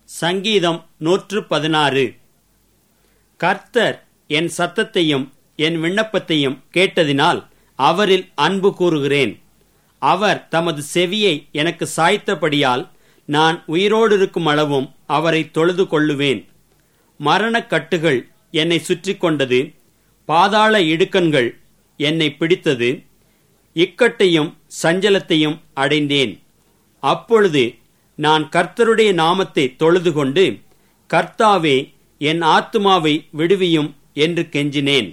சங்கீதம் நூற்று பதினாறு கர்த்தர் என் சத்தத்தையும் என் விண்ணப்பத்தையும் கேட்டதினால் அவரில் அன்பு கூறுகிறேன் அவர் தமது செவியை எனக்கு சாய்த்தபடியால் நான் உயிரோடு இருக்கும் அளவும் அவரை தொழுது கொள்ளுவேன் மரணக் கட்டுகள் என்னை சுற்றி கொண்டது பாதாள இடுக்கண்கள் என்னை பிடித்தது இக்கட்டையும் சஞ்சலத்தையும் அடைந்தேன் அப்பொழுது நான் கர்த்தருடைய நாமத்தை தொழுது கொண்டு கர்த்தாவே என் ஆத்துமாவை விடுவியும் என்று கெஞ்சினேன்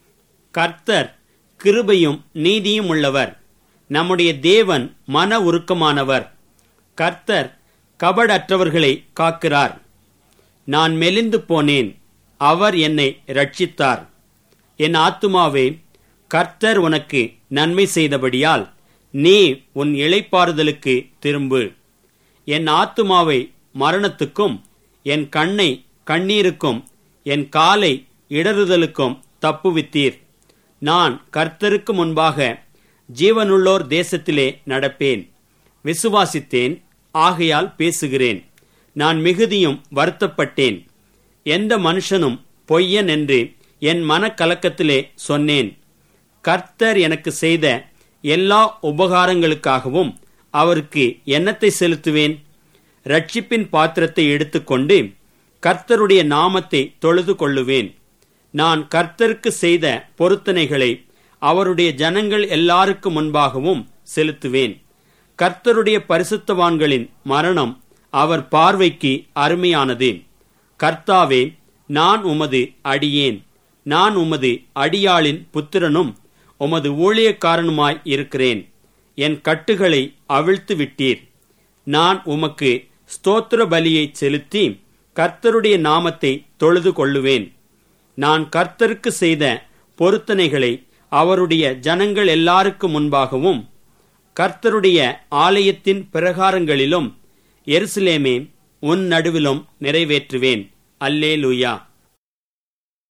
கர்த்தர் கிருபையும் நீதியும் உள்ளவர் நம்முடைய தேவன் மன உருக்கமானவர் கர்த்தர் கபடற்றவர்களை காக்கிறார் நான் மெலிந்து போனேன் அவர் என்னை ரட்சித்தார் என் ஆத்துமாவே கர்த்தர் உனக்கு நன்மை செய்தபடியால் நீ உன் இளைப்பாறுதலுக்கு திரும்பு என் ஆத்துமாவை மரணத்துக்கும் என் கண்ணை கண்ணீருக்கும் என் காலை இடறுதலுக்கும் தப்புவித்தீர் நான் கர்த்தருக்கு முன்பாக ஜீவனுள்ளோர் தேசத்திலே நடப்பேன் விசுவாசித்தேன் ஆகையால் பேசுகிறேன் நான் மிகுதியும் வருத்தப்பட்டேன் எந்த மனுஷனும் பொய்யன் என்று என் மனக்கலக்கத்திலே சொன்னேன் கர்த்தர் எனக்கு செய்த எல்லா உபகாரங்களுக்காகவும் அவருக்கு எண்ணத்தை செலுத்துவேன் ரட்சிப்பின் பாத்திரத்தை எடுத்துக்கொண்டு கர்த்தருடைய நாமத்தை தொழுது கொள்ளுவேன் நான் கர்த்தருக்கு செய்த பொருத்தனைகளை அவருடைய ஜனங்கள் எல்லாருக்கு முன்பாகவும் செலுத்துவேன் கர்த்தருடைய பரிசுத்தவான்களின் மரணம் அவர் பார்வைக்கு அருமையானது கர்த்தாவே நான் உமது அடியேன் நான் உமது அடியாளின் புத்திரனும் உமது ஊழியக்காரனுமாய் இருக்கிறேன் என் கட்டுகளை அவிழ்த்து விட்டீர் நான் உமக்கு ஸ்தோத்திர பலியை செலுத்தி கர்த்தருடைய நாமத்தை தொழுது கொள்ளுவேன் நான் கர்த்தருக்கு செய்த பொருத்தனைகளை அவருடைய ஜனங்கள் எல்லாருக்கு முன்பாகவும் கர்த்தருடைய ஆலயத்தின் பிரகாரங்களிலும் எருசலேமே உன் நடுவிலும் நிறைவேற்றுவேன் அல்லே லூயா